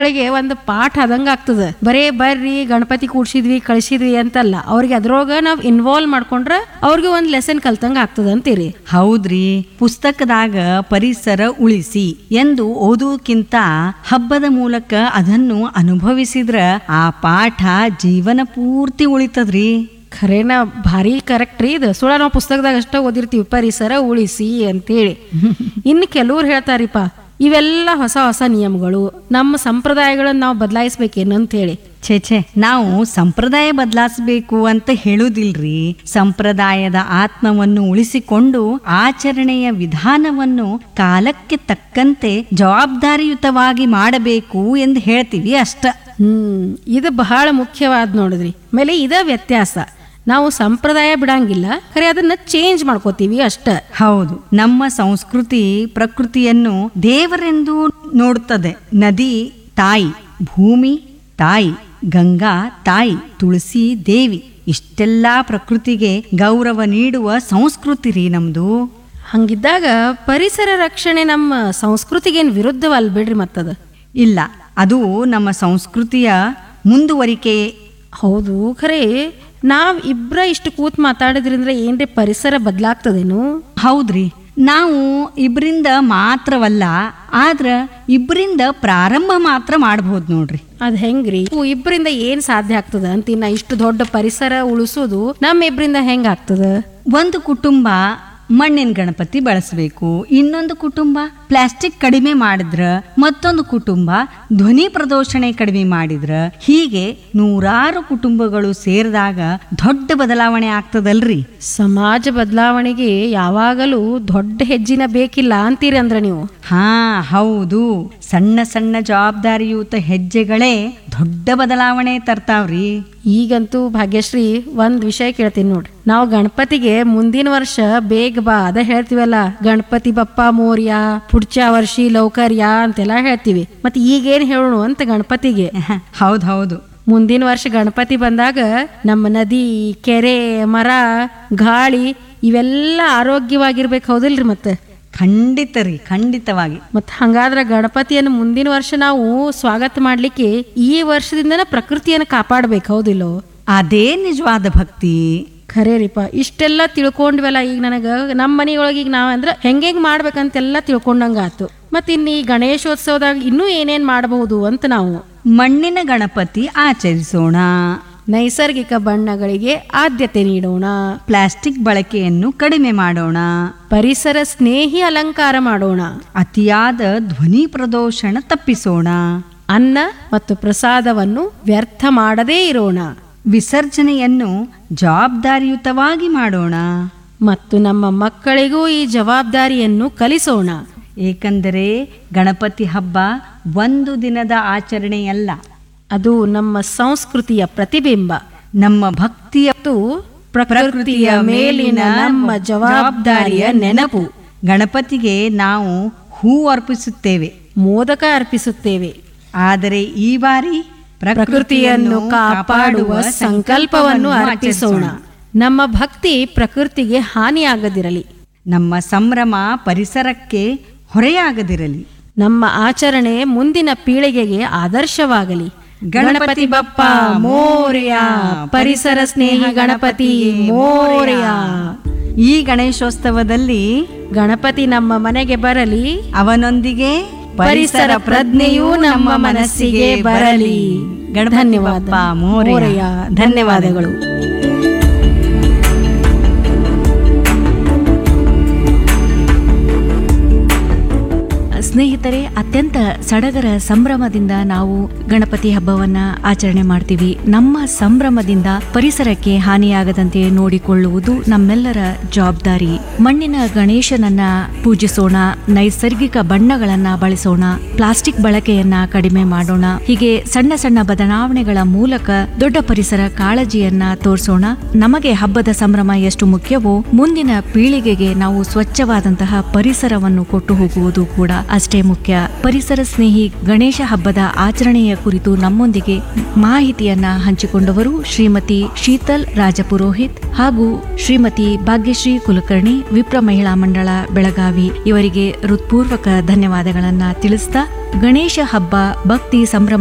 ಮಕ್ಕಳಿಗೆ ಒಂದು ಪಾಠ ಆದಂಗ ಆಗ್ತದ ಬರೇ ಬರ್ರಿ ಗಣಪತಿ ಕೂಡ್ಸಿದ್ವಿ ಕಳ್ಸಿದ್ವಿ ಅಂತಲ್ಲ ಅವ್ರಿಗೆ ಅದ್ರೊಳಗ ನಾವ್ ಇನ್ವಾಲ್ವ್ ಮಾಡ್ಕೊಂಡ್ರ ಅವ್ರಿಗೆ ಒಂದ್ ಲೆಸನ್ ಕಲ್ತಂಗ ಆಗ್ತದ ಅಂತೀರಿ ಹೌದ್ರಿ ಪುಸ್ತಕದಾಗ ಪರಿಸರ ಉಳಿಸಿ ಎಂದು ಓದುವುದಕ್ಕಿಂತ ಹಬ್ಬದ ಮೂಲಕ ಅದನ್ನು ಅನುಭವಿಸಿದ್ರ ಆ ಪಾಠ ಜೀವನ ಪೂರ್ತಿ ಉಳಿತದ್ರಿ ಖರೇನ ಭಾರಿ ಕರೆಕ್ಟ್ ರೀ ಇದು ಸುಳ ನಾವು ಪುಸ್ತಕದಾಗ ಅಷ್ಟ ಓದಿರ್ತೀವಿ ಪರಿಸರ ಉಳಿಸಿ ಅಂತೇಳಿ ಇನ್ನು ಕೆಲವ್ರು ಹೇಳ್ತಾರಿಪ್ಪ ಇವೆಲ್ಲ ಹೊಸ ಹೊಸ ನಿಯಮಗಳು ನಮ್ಮ ಸಂಪ್ರದಾಯಗಳನ್ನ ನಾವು ಬದಲಾಯಿಸ್ಬೇಕೇನು ಅಂತ ಹೇಳಿ ಛೇ ಛೇ ನಾವು ಸಂಪ್ರದಾಯ ಬದಲಾಯಿಸಬೇಕು ಅಂತ ಹೇಳುವುದಿಲ್ರಿ ಸಂಪ್ರದಾಯದ ಆತ್ಮವನ್ನು ಉಳಿಸಿಕೊಂಡು ಆಚರಣೆಯ ವಿಧಾನವನ್ನು ಕಾಲಕ್ಕೆ ತಕ್ಕಂತೆ ಜವಾಬ್ದಾರಿಯುತವಾಗಿ ಮಾಡಬೇಕು ಎಂದು ಹೇಳ್ತೀವಿ ಅಷ್ಟ ಹ್ಮ್ ಇದು ಬಹಳ ಮುಖ್ಯವಾದ ನೋಡಿದ್ರಿ ಆಮೇಲೆ ಇದ ವ್ಯತ್ಯಾಸ ನಾವು ಸಂಪ್ರದಾಯ ಬಿಡಂಗಿಲ್ಲ ಖರೆ ಅದನ್ನ ಚೇಂಜ್ ಮಾಡ್ಕೋತೀವಿ ಅಷ್ಟ ಹೌದು ನಮ್ಮ ಸಂಸ್ಕೃತಿ ಪ್ರಕೃತಿಯನ್ನು ದೇವರೆಂದು ನೋಡುತ್ತದೆ ನದಿ ತಾಯಿ ಭೂಮಿ ತಾಯಿ ಗಂಗಾ ತಾಯಿ ತುಳಸಿ ದೇವಿ ಇಷ್ಟೆಲ್ಲ ಪ್ರಕೃತಿಗೆ ಗೌರವ ನೀಡುವ ಸಂಸ್ಕೃತಿ ರೀ ನಮ್ದು ಹಂಗಿದ್ದಾಗ ಪರಿಸರ ರಕ್ಷಣೆ ನಮ್ಮ ಸಂಸ್ಕೃತಿಗೇನು ವಿರುದ್ಧವಲ್ಲ ಬಿಡ್ರಿ ಮತ್ತದ ಇಲ್ಲ ಅದು ನಮ್ಮ ಸಂಸ್ಕೃತಿಯ ಮುಂದುವರಿಕೆ ಹೌದು ಖರೆ ನಾವ್ ಇಬ್ರ ಇಷ್ಟು ಕೂತ್ ಮಾತಾಡಿದ್ರಿಂದ ಏನ್ರಿ ಪರಿಸರ ಬದಲಾಗ್ತದೇನು ಹೌದ್ರಿ ನಾವು ಇಬ್ಬರಿಂದ ಮಾತ್ರವಲ್ಲ ಆದ್ರ ಇಬ್ಬರಿಂದ ಪ್ರಾರಂಭ ಮಾತ್ರ ಮಾಡ್ಬೋದು ನೋಡ್ರಿ ಅದ್ ಹೆಂಗ್ರಿ ಇವು ಇಬ್ರಿಂದ ಏನ್ ಸಾಧ್ಯ ಆಗ್ತದ ಅಂತಿನ್ನ ಇಷ್ಟು ದೊಡ್ಡ ಪರಿಸರ ಉಳಿಸೋದು ನಮ್ಮ ಇಬ್ರಿಂದ ಹೆಂಗ್ ಆಗ್ತದ ಒಂದು ಕುಟುಂಬ ಮಣ್ಣಿನ ಗಣಪತಿ ಬಳಸಬೇಕು ಇನ್ನೊಂದು ಕುಟುಂಬ ಪ್ಲಾಸ್ಟಿಕ್ ಕಡಿಮೆ ಮಾಡಿದ್ರ ಮತ್ತೊಂದು ಕುಟುಂಬ ಧ್ವನಿ ಪ್ರದೂಷಣೆ ಕಡಿಮೆ ಮಾಡಿದ್ರ ಹೀಗೆ ನೂರಾರು ಕುಟುಂಬಗಳು ಸೇರಿದಾಗ ದೊಡ್ಡ ಬದಲಾವಣೆ ಆಗ್ತದಲ್ರಿ ಸಮಾಜ ಬದಲಾವಣೆಗೆ ಯಾವಾಗಲೂ ದೊಡ್ಡ ಹೆಜ್ಜಿನ ಬೇಕಿಲ್ಲ ಅಂತೀರಿ ಅಂದ್ರ ನೀವು ಹಾ ಹೌದು ಸಣ್ಣ ಸಣ್ಣ ಜವಾಬ್ದಾರಿಯುತ ಹೆಜ್ಜೆಗಳೇ ದೊಡ್ಡ ಬದಲಾವಣೆ ತರ್ತಾವ್ರಿ ಈಗಂತೂ ಭಾಗ್ಯಶ್ರೀ ಒಂದ್ ವಿಷಯ ಕೇಳ್ತೀನಿ ನೋಡ್ರಿ ನಾವು ಗಣಪತಿಗೆ ಮುಂದಿನ ವರ್ಷ ಬೇಗ ಬಾ ಅದ ಹೇಳ್ತೀವಲ್ಲ ಗಣಪತಿ ಬಪ್ಪ ಮೋರ್ಯ ಪುಡ್ಚ ವರ್ಷಿ ಲೌಕರ್ಯ ಅಂತೆಲ್ಲ ಹೇಳ್ತೀವಿ ಮತ್ತೆ ಈಗೇನ್ ಹೇಳೋಣ ಅಂತ ಗಣಪತಿಗೆ ಹೌದು ಹೌದು ಮುಂದಿನ ವರ್ಷ ಗಣಪತಿ ಬಂದಾಗ ನಮ್ಮ ನದಿ ಕೆರೆ ಮರ ಗಾಳಿ ಇವೆಲ್ಲ ಆರೋಗ್ಯವಾಗಿರ್ಬೇಕು ಹೌದಿಲ್ರಿ ಮತ್ತೆ ಖಂಡಿತ ರೀ ಖಂಡಿತವಾಗಿ ಮತ್ ಹಂಗಾದ್ರೆ ಗಣಪತಿಯನ್ನು ಮುಂದಿನ ವರ್ಷ ನಾವು ಸ್ವಾಗತ ಮಾಡ್ಲಿಕ್ಕೆ ಈ ವರ್ಷದಿಂದನ ಪ್ರಕೃತಿಯನ್ನು ಕಾಪಾಡ್ಬೇಕು ಹೌದಿಲ್ಲೋ ಅದೇ ನಿಜವಾದ ಭಕ್ತಿ ಖರೇ ರೀಪ ಇಷ್ಟೆಲ್ಲ ತಿಳ್ಕೊಂಡ್ವಲ್ಲ ಈಗ ನನಗ ನಮ್ಮ ಮನೆಯೊಳಗೆ ಈಗ ನಾವ್ ಅಂದ್ರೆ ಹೆಂಗೆಂಗ್ ಮಾಡ್ಬೇಕಂತೆಲ್ಲ ತಿಳ್ಕೊಂಡಂಗ ಆತು ಮತ್ ಇನ್ನು ಈ ಗಣೇಶೋತ್ಸವದಾಗ ಇನ್ನೂ ಏನೇನ್ ಮಾಡಬಹುದು ಅಂತ ನಾವು ಮಣ್ಣಿನ ಗಣಪತಿ ಆಚರಿಸೋಣ ನೈಸರ್ಗಿಕ ಬಣ್ಣಗಳಿಗೆ ಆದ್ಯತೆ ನೀಡೋಣ ಪ್ಲಾಸ್ಟಿಕ್ ಬಳಕೆಯನ್ನು ಕಡಿಮೆ ಮಾಡೋಣ ಪರಿಸರ ಸ್ನೇಹಿ ಅಲಂಕಾರ ಮಾಡೋಣ ಅತಿಯಾದ ಧ್ವನಿ ಪ್ರದೂಷಣ ತಪ್ಪಿಸೋಣ ಅನ್ನ ಮತ್ತು ಪ್ರಸಾದವನ್ನು ವ್ಯರ್ಥ ಮಾಡದೇ ಇರೋಣ ವಿಸರ್ಜನೆಯನ್ನು ಜವಾಬ್ದಾರಿಯುತವಾಗಿ ಮಾಡೋಣ ಮತ್ತು ನಮ್ಮ ಮಕ್ಕಳಿಗೂ ಈ ಜವಾಬ್ದಾರಿಯನ್ನು ಕಲಿಸೋಣ ಏಕೆಂದರೆ ಗಣಪತಿ ಹಬ್ಬ ಒಂದು ದಿನದ ಆಚರಣೆಯಲ್ಲ ಅದು ನಮ್ಮ ಸಂಸ್ಕೃತಿಯ ಪ್ರತಿಬಿಂಬ ನಮ್ಮ ಭಕ್ತಿಯ ಮತ್ತು ಪ್ರಕೃತಿಯ ಮೇಲಿನ ನಮ್ಮ ಜವಾಬ್ದಾರಿಯ ನೆನಪು ಗಣಪತಿಗೆ ನಾವು ಹೂ ಅರ್ಪಿಸುತ್ತೇವೆ ಮೋದಕ ಅರ್ಪಿಸುತ್ತೇವೆ ಆದರೆ ಈ ಬಾರಿ ಪ್ರಕೃತಿಯನ್ನು ಕಾಪಾಡುವ ಸಂಕಲ್ಪವನ್ನು ಅರ್ಪಿಸೋಣ ನಮ್ಮ ಭಕ್ತಿ ಪ್ರಕೃತಿಗೆ ಹಾನಿಯಾಗದಿರಲಿ ನಮ್ಮ ಸಂಭ್ರಮ ಪರಿಸರಕ್ಕೆ ಹೊರೆಯಾಗದಿರಲಿ ನಮ್ಮ ಆಚರಣೆ ಮುಂದಿನ ಪೀಳಿಗೆಗೆ ಆದರ್ಶವಾಗಲಿ ಗಣಪತಿ ಬಪ್ಪ ಮೋರ್ಯ ಪರಿಸರ ಸ್ನೇಹಿ ಗಣಪತಿ ಮೋರ್ಯ ಈ ಗಣೇಶೋತ್ಸವದಲ್ಲಿ ಗಣಪತಿ ನಮ್ಮ ಮನೆಗೆ ಬರಲಿ ಅವನೊಂದಿಗೆ ಪರಿಸರ ಪ್ರಜ್ಞೆಯೂ ನಮ್ಮ ಮನಸ್ಸಿಗೆ ಬರಲಿ ಗಣಪತಿ ಧನ್ಯವಾದ ಬಪ್ಪ ಮೋರೆಯ. ಮೋರೆಯ. ಧನ್ಯವಾದಗಳು ಸ್ನೇಹಿತರೆ ಅತ್ಯಂತ ಸಡಗರ ಸಂಭ್ರಮದಿಂದ ನಾವು ಗಣಪತಿ ಹಬ್ಬವನ್ನ ಆಚರಣೆ ಮಾಡ್ತೀವಿ ನಮ್ಮ ಸಂಭ್ರಮದಿಂದ ಪರಿಸರಕ್ಕೆ ಹಾನಿಯಾಗದಂತೆ ನೋಡಿಕೊಳ್ಳುವುದು ನಮ್ಮೆಲ್ಲರ ಜವಾಬ್ದಾರಿ ಮಣ್ಣಿನ ಗಣೇಶನನ್ನ ಪೂಜಿಸೋಣ ನೈಸರ್ಗಿಕ ಬಣ್ಣಗಳನ್ನ ಬಳಸೋಣ ಪ್ಲಾಸ್ಟಿಕ್ ಬಳಕೆಯನ್ನ ಕಡಿಮೆ ಮಾಡೋಣ ಹೀಗೆ ಸಣ್ಣ ಸಣ್ಣ ಬದಲಾವಣೆಗಳ ಮೂಲಕ ದೊಡ್ಡ ಪರಿಸರ ಕಾಳಜಿಯನ್ನ ತೋರಿಸೋಣ ನಮಗೆ ಹಬ್ಬದ ಸಂಭ್ರಮ ಎಷ್ಟು ಮುಖ್ಯವೋ ಮುಂದಿನ ಪೀಳಿಗೆಗೆ ನಾವು ಸ್ವಚ್ಛವಾದಂತಹ ಪರಿಸರವನ್ನು ಕೊಟ್ಟು ಹೋಗುವುದು ಕೂಡ ಅಷ್ಟೇ ಮುಖ್ಯ ಪರಿಸರ ಸ್ನೇಹಿ ಗಣೇಶ ಹಬ್ಬದ ಆಚರಣೆಯ ಕುರಿತು ನಮ್ಮೊಂದಿಗೆ ಮಾಹಿತಿಯನ್ನ ಹಂಚಿಕೊಂಡವರು ಶ್ರೀಮತಿ ಶೀತಲ್ ರಾಜಪುರೋಹಿತ್ ಹಾಗೂ ಶ್ರೀಮತಿ ಭಾಗ್ಯಶ್ರೀ ಕುಲಕರ್ಣಿ ವಿಪ್ರ ಮಹಿಳಾ ಮಂಡಳ ಬೆಳಗಾವಿ ಇವರಿಗೆ ಹೃತ್ಪೂರ್ವಕ ಧನ್ಯವಾದಗಳನ್ನ ತಿಳಿಸ್ತಾ ಗಣೇಶ ಹಬ್ಬ ಭಕ್ತಿ ಸಂಭ್ರಮ